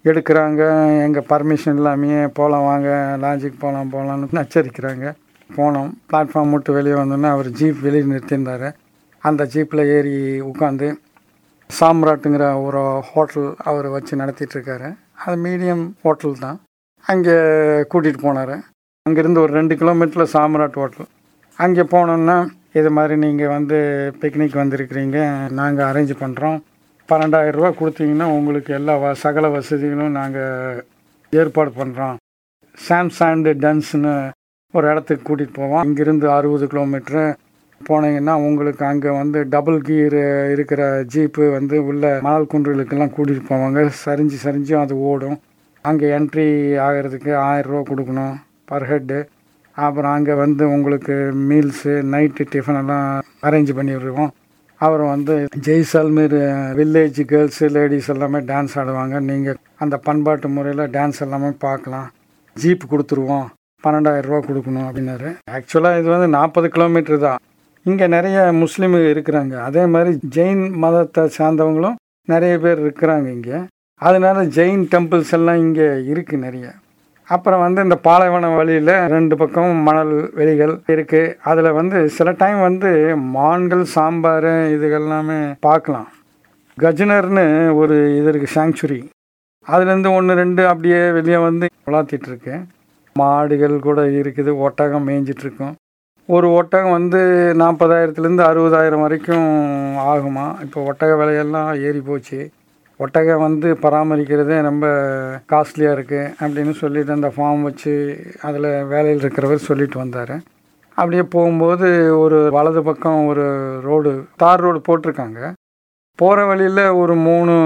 எடுக்கிறாங்க எங்கள் பர்மிஷன் இல்லாமையே போகலாம் வாங்க லாஜிக் போகலாம் போகலான்னு நச்சரிக்கிறாங்க போனோம் பிளாட்ஃபார்ம் விட்டு வெளியே வந்தோன்னே அவர் ஜீப் வெளியே நிறுத்தியிருந்தார் அந்த ஜீப்பில் ஏறி உட்காந்து சாம்ராட்டுங்கிற ஒரு ஹோட்டல் அவர் வச்சு நடத்திட்டு இருக்காரு அது மீடியம் ஹோட்டல் தான் அங்கே கூட்டிகிட்டு போனார் அங்கேருந்து ஒரு ரெண்டு கிலோமீட்டரில் சாம்ராட் ஹோட்டல் அங்கே போனோன்னா இது மாதிரி நீங்கள் வந்து பிக்னிக் வந்திருக்கிறீங்க நாங்கள் அரேஞ்ச் பண்ணுறோம் பன்னெண்டாயிரம் ரூபா கொடுத்தீங்கன்னா உங்களுக்கு எல்லா வ சகல வசதிகளும் நாங்கள் ஏற்பாடு பண்ணுறோம் சாம்சாண்டு டன்ஸ்னு ஒரு இடத்துக்கு கூட்டிகிட்டு போவோம் இங்கேருந்து அறுபது கிலோமீட்ரு போனீங்கன்னா உங்களுக்கு அங்கே வந்து டபுள் கீர் இருக்கிற ஜீப்பு வந்து உள்ள மணல் குன்றுகளுக்கெல்லாம் கூட்டிகிட்டு போவாங்க சரிஞ்சு சரிஞ்சு அது ஓடும் அங்கே என்ட்ரி ஆகிறதுக்கு ஆயிரரூவா கொடுக்கணும் பர் ஹெட்டு அப்புறம் அங்கே வந்து உங்களுக்கு மீல்ஸு நைட்டு டிஃபன் எல்லாம் அரேஞ்ச் பண்ணி விடுவோம் அப்புறம் வந்து ஜெய்சால்மீர் வில்லேஜ் கேர்ள்ஸு லேடிஸ் எல்லாமே டான்ஸ் ஆடுவாங்க நீங்கள் அந்த பண்பாட்டு முறையில் டான்ஸ் எல்லாமே பார்க்கலாம் ஜீப் கொடுத்துருவோம் பன்னெண்டாயிரம் ரூபா கொடுக்கணும் அப்படின்னாரு ஆக்சுவலாக இது வந்து நாற்பது கிலோமீட்டர் தான் இங்கே நிறைய முஸ்லீம் இருக்கிறாங்க அதே மாதிரி ஜெயின் மதத்தை சார்ந்தவங்களும் நிறைய பேர் இருக்கிறாங்க இங்கே அதனால ஜெயின் டெம்பிள்ஸ் எல்லாம் இங்கே இருக்குது நிறைய அப்புறம் வந்து இந்த பாலைவன வழியில் ரெண்டு பக்கம் மணல் வெளிகள் இருக்குது அதில் வந்து சில டைம் வந்து மான்கள் சாம்பார் இதுகெல்லாமே பார்க்கலாம் கஜனர்னு ஒரு இது இருக்குது சாங்சுரி அதுலேருந்து ஒன்று ரெண்டு அப்படியே வெளியே வந்து வளர்த்திட்டு இருக்கு மாடுகள் கூட இருக்குது ஒட்டகம் மேய்ஞ்சிட்டு இருக்கும் ஒரு ஒட்டகம் வந்து நாற்பதாயிரத்துலேருந்து அறுபதாயிரம் வரைக்கும் ஆகுமா இப்போ ஒட்டக விலையெல்லாம் ஏறி போச்சு ஒட்டகம் வந்து பராமரிக்கிறதே ரொம்ப காஸ்ட்லியாக இருக்குது அப்படின்னு சொல்லிட்டு அந்த ஃபார்ம் வச்சு அதில் வேலையில் இருக்கிறவர் சொல்லிட்டு வந்தார் அப்படியே போகும்போது ஒரு வலது பக்கம் ஒரு ரோடு தார் ரோடு போட்டிருக்காங்க போகிற வழியில் ஒரு மூணு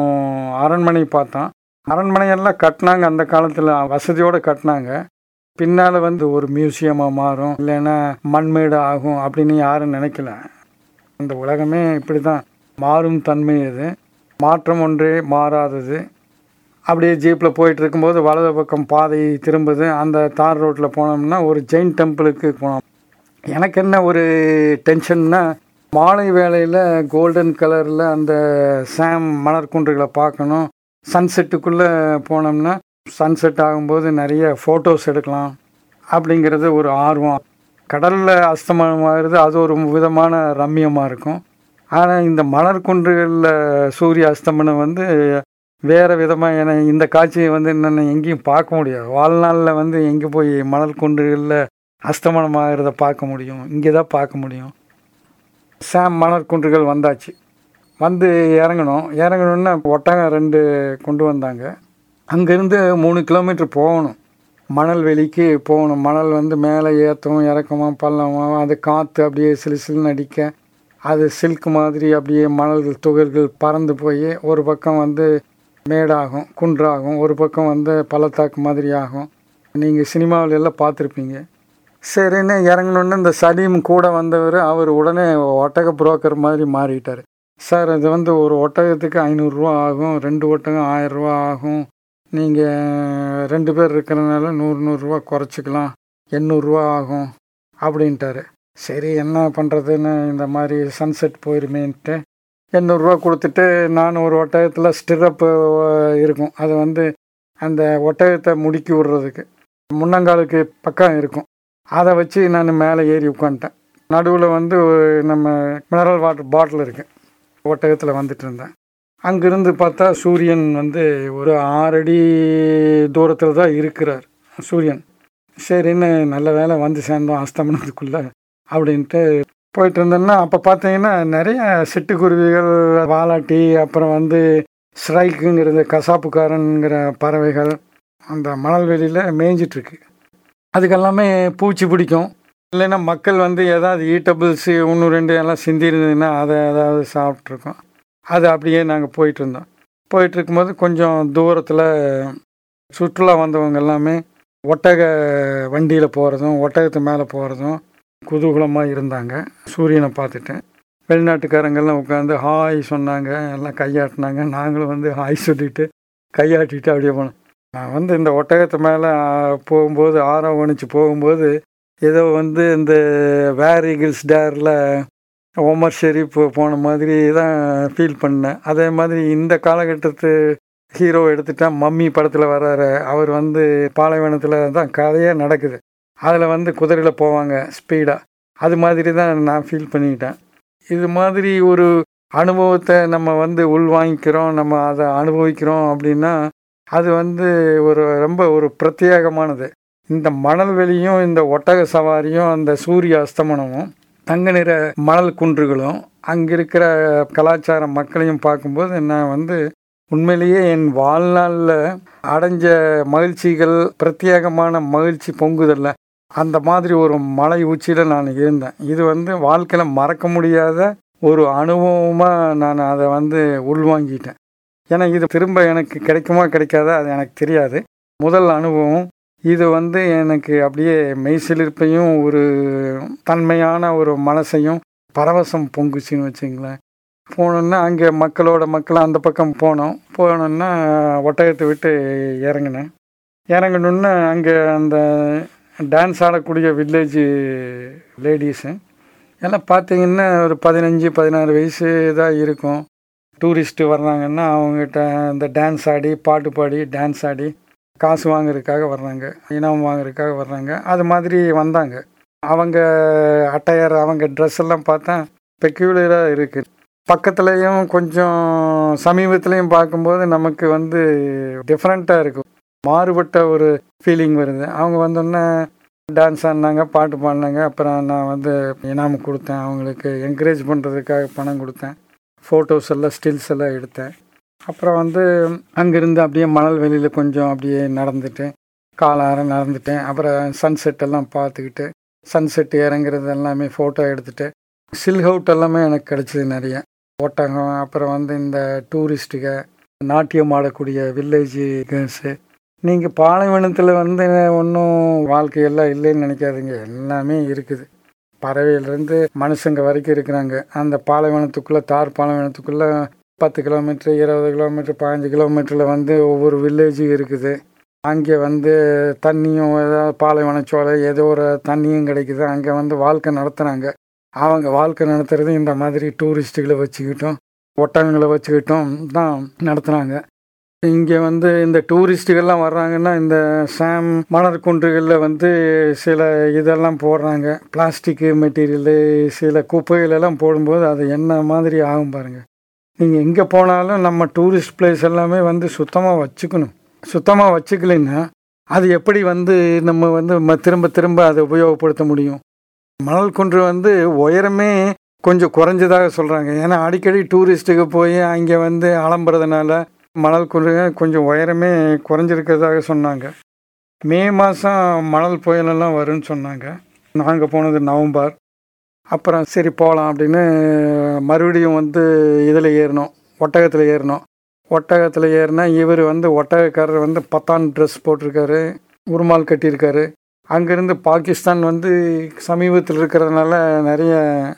அரண்மனை பார்த்தோம் அரண்மனையெல்லாம் கட்டினாங்க அந்த காலத்தில் வசதியோடு கட்டினாங்க பின்னால் வந்து ஒரு மியூசியமாக மாறும் இல்லைன்னா மண்மேடு ஆகும் அப்படின்னு யாரும் நினைக்கல அந்த உலகமே இப்படி தான் மாறும் தன்மை அது மாற்றம் ஒன்றே மாறாதது அப்படியே ஜீப்பில் போயிட்டு இருக்கும்போது வலது பக்கம் பாதை திரும்புது அந்த தார் ரோட்டில் போனோம்னா ஒரு ஜெயின் டெம்பிளுக்கு போனோம் எனக்கு என்ன ஒரு டென்ஷன்னா மாலை வேளையில் கோல்டன் கலரில் அந்த சாம் மலர்குன்றுகளை பார்க்கணும் சன்செட்டுக்குள்ளே போனோம்னா சன்செட் ஆகும்போது நிறைய ஃபோட்டோஸ் எடுக்கலாம் அப்படிங்கிறது ஒரு ஆர்வம் கடலில் அஸ்தமனமாகிறது அது ஒரு விதமான ரம்மியமாக இருக்கும் ஆனால் இந்த மலர் குன்றுகளில் சூரிய அஸ்தமனம் வந்து வேறு விதமாக என இந்த காட்சியை வந்து நான் எங்கேயும் பார்க்க முடியாது வாழ்நாளில் வந்து எங்கே போய் மணல் குன்றுகளில் அஸ்தமனம் ஆகிறத பார்க்க முடியும் இங்கே தான் பார்க்க முடியும் சாம் மணல் குன்றுகள் வந்தாச்சு வந்து இறங்கணும் இறங்கணுன்னா ஒட்டகம் ரெண்டு கொண்டு வந்தாங்க அங்கேருந்து மூணு கிலோமீட்டர் போகணும் மணல் வெளிக்கு போகணும் மணல் வந்து மேலே ஏற்றவும் இறக்கமா பள்ளமா அது காற்று அப்படியே சிலு சிலுன்னு அடிக்க அது சில்க் மாதிரி அப்படியே மணல் துகள்கள் பறந்து போய் ஒரு பக்கம் வந்து மேடாகும் குன்றாகும் ஒரு பக்கம் வந்து பள்ளத்தாக்கு மாதிரி ஆகும் நீங்கள் சினிமாவில் எல்லாம் பார்த்துருப்பீங்க சரின்னு இறங்கணுன்னு இந்த சலீம் கூட வந்தவர் அவர் உடனே ஒட்டக புரோக்கர் மாதிரி மாறிட்டார் சார் இது வந்து ஒரு ஒட்டகத்துக்கு ஐநூறுரூவா ஆகும் ரெண்டு ஒட்டகம் ஆயிரரூவா ஆகும் நீங்கள் ரெண்டு பேர் இருக்கிறனால நூறு நூறுரூவா குறைச்சிக்கலாம் எண்ணூறுரூவா ஆகும் அப்படின்ட்டாரு சரி என்ன பண்ணுறதுன்னு இந்த மாதிரி சன்செட் போயிருமேன்ட்டு எண்ணூறுரூவா கொடுத்துட்டு நான் ஒரு ஒட்டகத்தில் ஸ்டிரப்பு இருக்கும் அது வந்து அந்த ஒட்டகத்தை முடுக்கி விடுறதுக்கு முன்னங்காலுக்கு பக்கம் இருக்கும் அதை வச்சு நான் மேலே ஏறி உட்காந்துட்டேன் நடுவில் வந்து நம்ம மினரல் வாட்டர் பாட்டில் இருக்குது ஒட்டகத்தில் வந்துட்டு இருந்தேன் அங்கிருந்து பார்த்தா சூரியன் வந்து ஒரு ஆறடி தூரத்தில் தான் இருக்கிறார் சூரியன் சரின்னு நல்ல வேலை வந்து சேர்ந்தோம் அஸ்தமனத்துக்குள்ளே அப்படின்ட்டு போயிட்டு இருந்தேன்னா அப்போ பார்த்தீங்கன்னா நிறைய சிட்டுக்குருவிகள் வாலாட்டி அப்புறம் வந்து ஸ்ட்ரைக்குங்கிறது கசாப்புக்காரனுங்கிற பறவைகள் அந்த மணல்வெளியில் மேய்ஞ்சிட்ருக்கு அதுக்கெல்லாமே பூச்சி பிடிக்கும் இல்லைன்னா மக்கள் வந்து ஏதாவது ஈட்டபிள்ஸு ஒன்று ரெண்டு எல்லாம் சிந்தி இருந்ததுன்னா அதை ஏதாவது சாப்பிட்ருக்கோம் அது அப்படியே நாங்கள் போயிட்டு இருந்தோம் போயிட்டு இருக்கும்போது கொஞ்சம் தூரத்தில் சுற்றுலா வந்தவங்க எல்லாமே ஒட்டக வண்டியில் போகிறதும் ஒட்டகத்து மேலே போகிறதும் குதூகலமாக இருந்தாங்க சூரியனை பார்த்துட்டு வெளிநாட்டுக்காரங்கெல்லாம் உட்காந்து ஹாய் சொன்னாங்க எல்லாம் கையாட்டினாங்க நாங்களும் வந்து ஹாய் சொல்லிட்டு கையாட்டிட்டு அப்படியே போனோம் நான் வந்து இந்த ஒட்டகத்து மேலே போகும்போது ஆரோவணிச்சு போகும்போது ஏதோ வந்து இந்த வேர் ஈகிள்ஸ் டேரில் ஒமர் ஷெரீப் போன மாதிரி தான் ஃபீல் பண்ணேன் அதே மாதிரி இந்த காலகட்டத்து ஹீரோ எடுத்துட்டா மம்மி படத்தில் வர்றாரு அவர் வந்து பாலைவனத்தில் தான் கதையே நடக்குது அதில் வந்து குதிரையில் போவாங்க ஸ்பீடாக அது மாதிரி தான் நான் ஃபீல் பண்ணிக்கிட்டேன் இது மாதிரி ஒரு அனுபவத்தை நம்ம வந்து உள்வாங்கிக்கிறோம் நம்ம அதை அனுபவிக்கிறோம் அப்படின்னா அது வந்து ஒரு ரொம்ப ஒரு பிரத்யேகமானது இந்த மணல் வெளியும் இந்த ஒட்டக சவாரியும் அந்த சூரிய அஸ்தமனமும் தங்க நிற மணல் குன்றுகளும் அங்கே இருக்கிற கலாச்சார மக்களையும் பார்க்கும்போது நான் வந்து உண்மையிலேயே என் வாழ்நாளில் அடைஞ்ச மகிழ்ச்சிகள் பிரத்யேகமான மகிழ்ச்சி பொங்குதல்ல அந்த மாதிரி ஒரு மலை உச்சியில் நான் இருந்தேன் இது வந்து வாழ்க்கையில் மறக்க முடியாத ஒரு அனுபவமாக நான் அதை வந்து உள்வாங்கிட்டேன் ஏன்னா இது திரும்ப எனக்கு கிடைக்குமா கிடைக்காதா அது எனக்கு தெரியாது முதல் அனுபவம் இது வந்து எனக்கு அப்படியே மெய்சிலிருப்பையும் ஒரு தன்மையான ஒரு மனசையும் பரவசம் பொங்குச்சின்னு வச்சுங்களேன் போனோன்னா அங்கே மக்களோட மக்கள் அந்த பக்கம் போனோம் போனோன்னா ஒட்டகத்தை விட்டு இறங்கினேன் இறங்கணுன்னு அங்கே அந்த டான்ஸ் ஆடக்கூடிய வில்லேஜ் லேடிஸு எல்லாம் பார்த்தீங்கன்னா ஒரு பதினஞ்சு பதினாறு வயசு தான் இருக்கும் டூரிஸ்ட்டு வர்றாங்கன்னா அவங்ககிட்ட இந்த டான்ஸ் ஆடி பாட்டு பாடி டான்ஸ் ஆடி காசு வாங்குறதுக்காக வர்றாங்க இனம் வாங்குறதுக்காக வர்றாங்க அது மாதிரி வந்தாங்க அவங்க அட்டையர் அவங்க ட்ரெஸ் எல்லாம் பார்த்தா பெக்யூலராக இருக்குது பக்கத்துலேயும் கொஞ்சம் சமீபத்துலேயும் பார்க்கும்போது நமக்கு வந்து டிஃப்ரெண்ட்டாக இருக்கும் மாறுபட்ட ஒரு ஃபீலிங் வருது அவங்க வந்தோடனே டான்ஸ் ஆடினாங்க பாட்டு பாடினாங்க அப்புறம் நான் வந்து இனாம் கொடுத்தேன் அவங்களுக்கு என்கரேஜ் பண்ணுறதுக்காக பணம் கொடுத்தேன் ஃபோட்டோஸ் எல்லாம் ஸ்டில்ஸ் எல்லாம் எடுத்தேன் அப்புறம் வந்து அங்கேருந்து அப்படியே மணல் வெளியில் கொஞ்சம் அப்படியே நடந்துட்டு காலாரம் நடந்துட்டேன் அப்புறம் சன்செட் எல்லாம் பார்த்துக்கிட்டு சன்செட் இறங்குறது எல்லாமே ஃபோட்டோ எடுத்துகிட்டு சில்ஹவுட் எல்லாமே எனக்கு கிடச்சிது நிறைய ஒட்டகம் அப்புறம் வந்து இந்த டூரிஸ்ட்டுக நாட்டியம் ஆடக்கூடிய வில்லேஜ் கேர்ள்ஸு நீங்கள் பாலைவனத்தில் வந்து ஒன்றும் வாழ்க்கையெல்லாம் இல்லைன்னு நினைக்காதீங்க எல்லாமே இருக்குது பறவையிலேருந்து மனுஷங்க வரைக்கும் இருக்கிறாங்க அந்த பாலைவனத்துக்குள்ளே தார் பாலைவனத்துக்குள்ளே பத்து கிலோமீட்ரு இருபது கிலோமீட்டர் பதினஞ்சு கிலோமீட்டரில் வந்து ஒவ்வொரு வில்லேஜும் இருக்குது அங்கே வந்து தண்ணியும் ஏதாவது பாலைவனச்சோலை ஏதோ ஒரு தண்ணியும் கிடைக்குது அங்கே வந்து வாழ்க்கை நடத்துகிறாங்க அவங்க வாழ்க்கை நடத்துறது இந்த மாதிரி டூரிஸ்ட்டுகளை வச்சுக்கிட்டோம் ஒட்டகங்களை வச்சுக்கிட்டும் தான் நடத்துனாங்க இங்கே வந்து இந்த டூரிஸ்ட்டுகள்லாம் வர்றாங்கன்னா இந்த சாம் மணர் குன்றுகளில் வந்து சில இதெல்லாம் போடுறாங்க பிளாஸ்டிக்கு மெட்டீரியலு சில குப்பைகளெல்லாம் போடும்போது அது என்ன மாதிரி ஆகும் பாருங்கள் நீங்கள் எங்கே போனாலும் நம்ம டூரிஸ்ட் பிளேஸ் எல்லாமே வந்து சுத்தமாக வச்சுக்கணும் சுத்தமாக வச்சுக்கலைன்னா அது எப்படி வந்து நம்ம வந்து ம- திரும்ப திரும்ப அதை உபயோகப்படுத்த முடியும் மணல் குன்று வந்து உயரமே கொஞ்சம் குறைஞ்சதாக சொல்கிறாங்க ஏன்னா அடிக்கடி டூரிஸ்ட்டுக்கு போய் அங்கே வந்து அலம்புறதுனால மணல் குன்று கொஞ்சம் உயரமே குறைஞ்சிருக்கிறதாக சொன்னாங்க மே மாதம் மணல் புயலெல்லாம் வரும்னு சொன்னாங்க நாங்கள் போனது நவம்பர் அப்புறம் சரி போகலாம் அப்படின்னு மறுபடியும் வந்து இதில் ஏறினோம் ஒட்டகத்தில் ஏறினோம் ஒட்டகத்தில் ஏறினா இவர் வந்து ஒட்டகக்காரர் வந்து பத்தான் ட்ரெஸ் போட்டிருக்காரு உருமால் கட்டியிருக்காரு அங்கேருந்து பாகிஸ்தான் வந்து சமீபத்தில் இருக்கிறதுனால நிறைய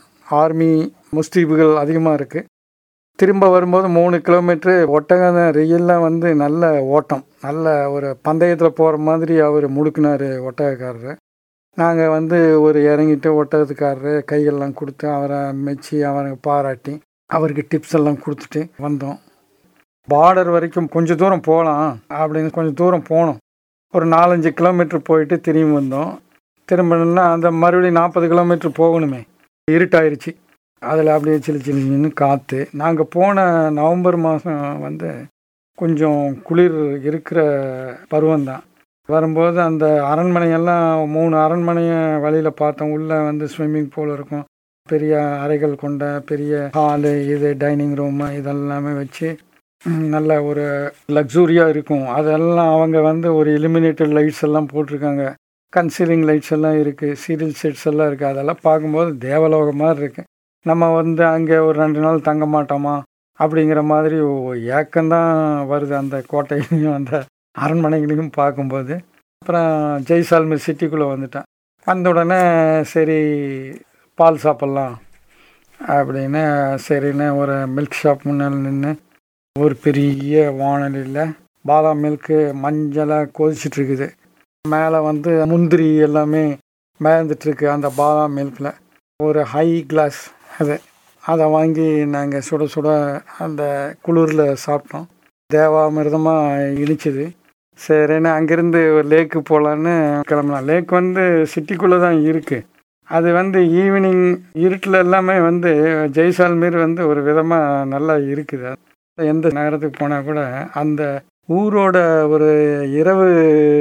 ஆர்மி முஸ்தீபுகள் அதிகமாக இருக்குது திரும்ப வரும்போது மூணு கிலோமீட்ரு ஒட்டகம் ரெயில்லாம் வந்து நல்ல ஓட்டம் நல்ல ஒரு பந்தயத்தில் போகிற மாதிரி அவர் முடுக்குனார் ஒட்டகக்காரர் நாங்கள் வந்து ஒரு இறங்கிட்டு ஒட்டகத்துக்காரரு கையெல்லாம் கொடுத்து அவரை மெச்சி அவரை பாராட்டி அவருக்கு டிப்ஸ் எல்லாம் கொடுத்துட்டு வந்தோம் பார்டர் வரைக்கும் கொஞ்சம் தூரம் போகலாம் அப்படின்னு கொஞ்சம் தூரம் போனோம் ஒரு நாலஞ்சு கிலோமீட்டர் போயிட்டு திரும்பி வந்தோம் திரும்பணும்னா அந்த மறுபடியும் நாற்பது கிலோமீட்டர் போகணுமே இருட்டாயிருச்சு அதில் அப்படியே சிலு சிலுன்னு காற்று நாங்கள் போன நவம்பர் மாதம் வந்து கொஞ்சம் குளிர் இருக்கிற பருவம்தான் வரும்போது அந்த அரண்மனையெல்லாம் மூணு அரண்மனையை வழியில் பார்த்தோம் உள்ளே வந்து ஸ்விம்மிங் பூல் இருக்கும் பெரிய அறைகள் கொண்ட பெரிய ஹாலு இது டைனிங் ரூமு இதெல்லாமே வச்சு ம், நல்ல ஒரு லக்ஸூரியாக இருக்கும் அதெல்லாம் அவங்க வந்து ஒரு இலுமினேட்டட் லைட்ஸ் எல்லாம் போட்டிருக்காங்க கன்சீலிங் லைட்ஸ் எல்லாம் இருக்குது சீரியல் செட்ஸ் எல்லாம் இருக்குது அதெல்லாம் பார்க்கும்போது தேவலோகம் மாதிரி இருக்குது நம்ம வந்து அங்கே ஒரு ரெண்டு நாள் தங்க மாட்டோமா அப்படிங்கிற மாதிரி ஒ- ஏக்கம்தான் வருது அந்த கோட்டையிலையும் அந்த அரண்மனைகளையும் பார்க்கும்போது அப்புறம் ஜெய்சால்மர் சிட்டிக்குள்ளே வந்துட்டேன் வந்த உடனே சரி பால் சாப்பிட்லாம் அப்படின்னு சரின்னு ஒரு மில்க் ஷாப் முன்னால் நின்று ஒரு பெரிய வானலியில் பாதாம் மில்க்கு மஞ்சளாக கொதிச்சிட்டு இருக்குது மேலே வந்து முந்திரி எல்லாமே மேய்ந்துட்டுருக்கு அந்த பாதாம் மில்கில் ஒரு ஹை கிளாஸ் அது அதை வாங்கி நாங்கள் சுட சுட அந்த குளிரில் சாப்பிட்டோம் தேவாமிர்தமாக இனிச்சுது சரின்னு அங்கேருந்து ஒரு லேக்கு போகலான்னு கிளம்பலாம் லேக் வந்து சிட்டிக்குள்ளே தான் இருக்குது அது வந்து ஈவினிங் இருட்டில் எல்லாமே வந்து ஜெய்சால்மீர் வந்து ஒரு விதமாக நல்லா இருக்குது எந்த நகரத்துக்கு போனால் கூட அந்த ஊரோட ஒரு இரவு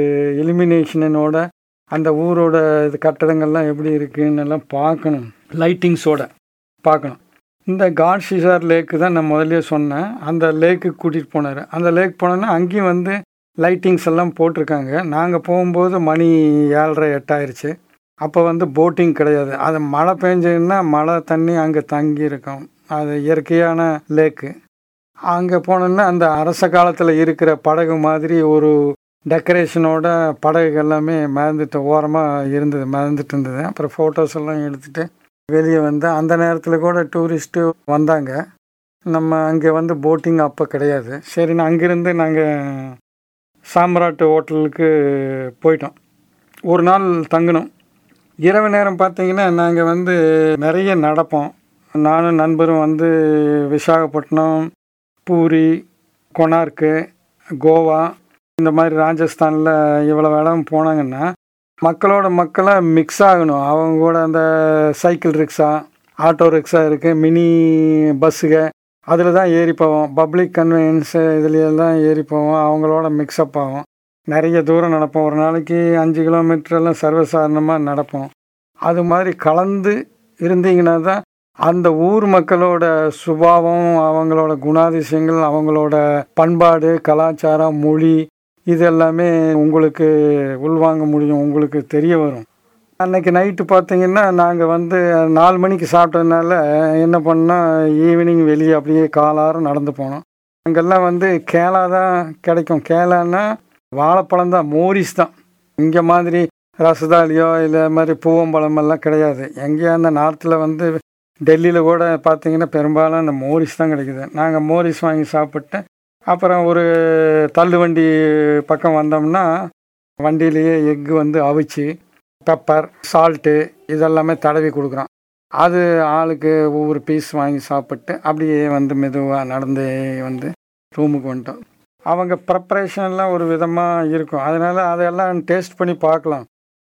இலுமினேஷனோட அந்த ஊரோட இது கட்டடங்கள்லாம் எப்படி இருக்குன்னு எல்லாம் பார்க்கணும் லைட்டிங்ஸோட பார்க்கணும் இந்த காட் ஷிசார் லேக்கு தான் நான் முதல்லயே சொன்னேன் அந்த லேக்கு கூட்டிகிட்டு போனார் அந்த லேக் போனோன்னா அங்கேயும் வந்து லைட்டிங்ஸ் எல்லாம் போட்டிருக்காங்க நாங்கள் போகும்போது மணி ஏழரை எட்டாயிருச்சு அப்போ வந்து போட்டிங் கிடையாது அது மழை பெஞ்சதுன்னா மழை தண்ணி அங்கே தங்கி இருக்கும் அது இயற்கையான லேக்கு அங்கே போனோன்னா அந்த அரச காலத்தில் இருக்கிற படகு மாதிரி ஒரு டெக்கரேஷனோட படகு எல்லாமே மிதந்துட்டு ஓரமாக இருந்தது மிதந்துட்டு இருந்தது அப்புறம் ஃபோட்டோஸ் எல்லாம் எடுத்துகிட்டு வெளியே வந்து அந்த நேரத்தில் கூட டூரிஸ்ட்டு வந்தாங்க நம்ம அங்கே வந்து போட்டிங் அப்போ கிடையாது சரின்னு அங்கேருந்து நாங்கள் சாம்ராட் ஹோட்டலுக்கு போயிட்டோம் ஒரு நாள் தங்கினோம் இரவு நேரம் பார்த்தீங்கன்னா நாங்கள் வந்து நிறைய நடப்போம் நானும் நண்பரும் வந்து விசாகப்பட்டினம் பூரி கொனார்க்கு கோவா இந்த மாதிரி ராஜஸ்தானில் இவ்வளோ இடம் போனாங்கன்னா மக்களோட மக்களாக மிக்ஸ் ஆகணும் அவங்க கூட அந்த சைக்கிள் ரிக்ஷா ஆட்டோ ரிக்ஷா இருக்குது மினி பஸ்ஸுக அதில் தான் ஏறி போவோம் பப்ளிக் கன்வீனியன்ஸு இதுலையெல்லாம் ஏறி போவோம் அவங்களோட மிக்ஸ்அப் ஆகும் நிறைய தூரம் நடப்போம் ஒரு நாளைக்கு அஞ்சு கிலோமீட்டரெல்லாம் சர்வசாதாரணமாக நடப்போம் அது மாதிரி கலந்து இருந்தீங்கன்னா தான் அந்த ஊர் மக்களோட சுபாவம் அவங்களோட குணாதிசயங்கள் அவங்களோட பண்பாடு கலாச்சாரம் மொழி இது எல்லாமே உங்களுக்கு உள்வாங்க முடியும் உங்களுக்கு தெரிய வரும் அன்னைக்கு நைட்டு பார்த்தீங்கன்னா நாங்கள் வந்து நாலு மணிக்கு சாப்பிட்டதுனால என்ன பண்ணோம் ஈவினிங் வெளியே அப்படியே காலாரம் நடந்து போனோம் அங்கெல்லாம் வந்து கேலா தான் கிடைக்கும் கேலான்னா வாழைப்பழம் தான் மோரிஸ் தான் இங்கே மாதிரி ரசதாலியோ இல்லை மாதிரி பூவம்பழம் எல்லாம் கிடையாது எங்கேயா அந்த நார்த்தில் வந்து டெல்லியில் கூட பார்த்தீங்கன்னா பெரும்பாலும் அந்த மோரிஸ் தான் கிடைக்குது நாங்கள் மோரிஸ் வாங்கி சாப்பிட்டு அப்புறம் ஒரு தள்ளு வண்டி பக்கம் வந்தோம்னா வண்டியிலேயே எக்கு வந்து அவிச்சு பெப்பர் சால்ட்டு இதெல்லாமே தடவி கொடுக்குறோம் அது ஆளுக்கு ஒவ்வொரு பீஸ் வாங்கி சாப்பிட்டு அப்படியே வந்து மெதுவாக நடந்து வந்து ரூமுக்கு வந்துட்டோம் அவங்க ப்ரிப்பரேஷன்லாம் ஒரு விதமாக இருக்கும் அதனால் அதெல்லாம் டேஸ்ட் பண்ணி பார்க்கலாம்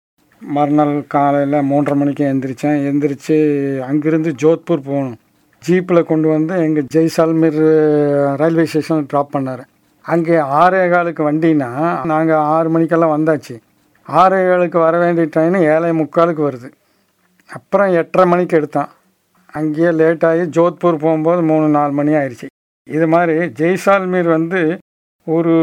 மறுநாள் காலையில் மூன்றரை மணிக்கு எந்திரிச்சேன் எந்திரிச்சு அங்கேருந்து ஜோத்பூர் போகணும் ஜீப்பில் கொண்டு வந்து எங்கள் ஜெய்சால்மீர் ரயில்வே ஸ்டேஷனில் ட்ராப் பண்ணார் அங்கே ஆறே காலுக்கு வண்டினா நாங்கள் ஆறு மணிக்கெல்லாம் வந்தாச்சு ஆறே காலுக்கு வர வேண்டிய ட்ரெயின் ஏழை முக்காலுக்கு வருது அப்புறம் எட்டரை மணிக்கு எடுத்தான் அங்கேயே லேட் ஆகி ஜோத்பூர் போகும்போது மூணு நாலு மணி ஆயிடுச்சு இது மாதிரி ஜெய்சால்மீர் வந்து ஒரு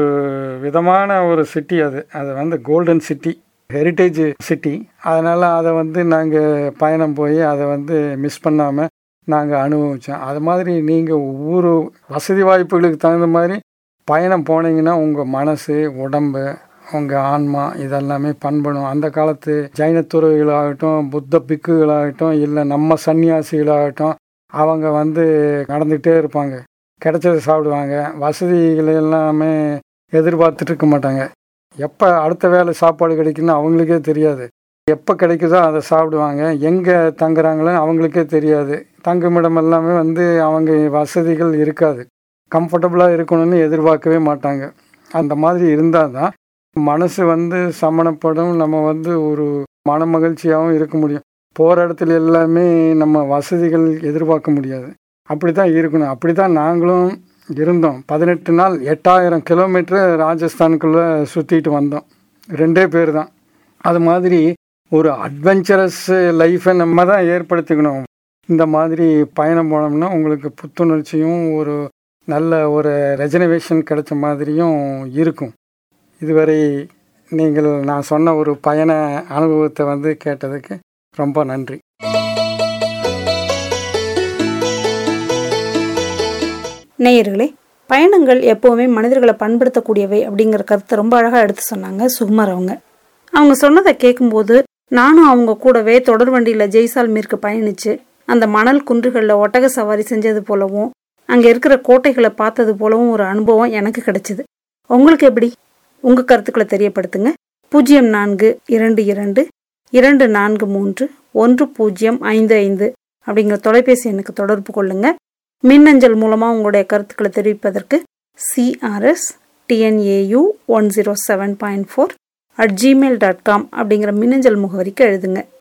விதமான ஒரு சிட்டி அது அது வந்து கோல்டன் சிட்டி ஹெரிட்டேஜ் சிட்டி அதனால் அதை வந்து நாங்கள் பயணம் போய் அதை வந்து மிஸ் பண்ணாமல் நாங்கள் அனுபவித்தோம் அது மாதிரி நீங்கள் ஒவ்வொரு வசதி வாய்ப்புகளுக்கு தகுந்த மாதிரி பயணம் போனீங்கன்னா உங்கள் மனசு உடம்பு உங்கள் ஆன்மா இதெல்லாமே பண்படும் அந்த காலத்து ஜைன துறவிகளாகட்டும் புத்த பிக்குகளாகட்டும் இல்லை நம்ம சன்னியாசிகளாகட்டும் அவங்க வந்து நடந்துகிட்டே இருப்பாங்க கிடைச்சதை சாப்பிடுவாங்க வசதிகள் எல்லாமே எதிர்பார்த்துட்டு இருக்க மாட்டாங்க எப்போ அடுத்த வேலை சாப்பாடு கிடைக்குன்னு அவங்களுக்கே தெரியாது எப்போ கிடைக்குதோ அதை சாப்பிடுவாங்க எங்கே தங்குறாங்களோ அவங்களுக்கே தெரியாது தங்குமிடம் எல்லாமே வந்து அவங்க வசதிகள் இருக்காது கம்ஃபர்டபுளாக இருக்கணும்னு எதிர்பார்க்கவே மாட்டாங்க அந்த மாதிரி இருந்தால் தான் மனசு வந்து சமணப்படும் நம்ம வந்து ஒரு மன மகிழ்ச்சியாகவும் இருக்க முடியும் போகிற இடத்துல எல்லாமே நம்ம வசதிகள் எதிர்பார்க்க முடியாது அப்படி தான் இருக்கணும் அப்படி தான் நாங்களும் இருந்தோம் பதினெட்டு நாள் எட்டாயிரம் கிலோமீட்டர் ராஜஸ்தானுக்குள்ளே சுற்றிட்டு வந்தோம் ரெண்டே பேர் தான் அது மாதிரி ஒரு அட்வென்ச்சரஸ் லைஃப்பை நம்ம தான் ஏற்படுத்திக்கணும் இந்த மாதிரி பயணம் போனோம்னா உங்களுக்கு புத்துணர்ச்சியும் ஒரு நல்ல ஒரு ரெஜனவேஷன் கிடைச்ச மாதிரியும் இருக்கும் இதுவரை நீங்கள் நான் சொன்ன ஒரு பயண அனுபவத்தை வந்து கேட்டதுக்கு ரொம்ப நன்றி நேயர்களே பயணங்கள் எப்போவுமே மனிதர்களை பண்படுத்தக்கூடியவை அப்படிங்கிற கருத்தை ரொம்ப அழகாக எடுத்து சொன்னாங்க சுகுமார் அவங்க அவங்க சொன்னதை கேட்கும்போது நானும் அவங்க கூடவே தொடர் வண்டியில் ஜெய்சால்மீருக்கு பயணித்து அந்த மணல் குன்றுகளில் ஒட்டக சவாரி செஞ்சது போலவும் அங்கே இருக்கிற கோட்டைகளை பார்த்தது போலவும் ஒரு அனுபவம் எனக்கு கிடைச்சிது உங்களுக்கு எப்படி உங்கள் கருத்துக்களை தெரியப்படுத்துங்க பூஜ்ஜியம் நான்கு இரண்டு இரண்டு இரண்டு நான்கு மூன்று ஒன்று பூஜ்ஜியம் ஐந்து ஐந்து அப்படிங்கிற தொலைபேசி எண்ணுக்கு தொடர்பு கொள்ளுங்க மின்னஞ்சல் மூலமாக உங்களுடைய கருத்துக்களை தெரிவிப்பதற்கு CRS TNAU one zero seven point four at Gmail dot com அப்படிங்கிற மின்னஞ்சல் முகவரிக்கு எழுதுங்க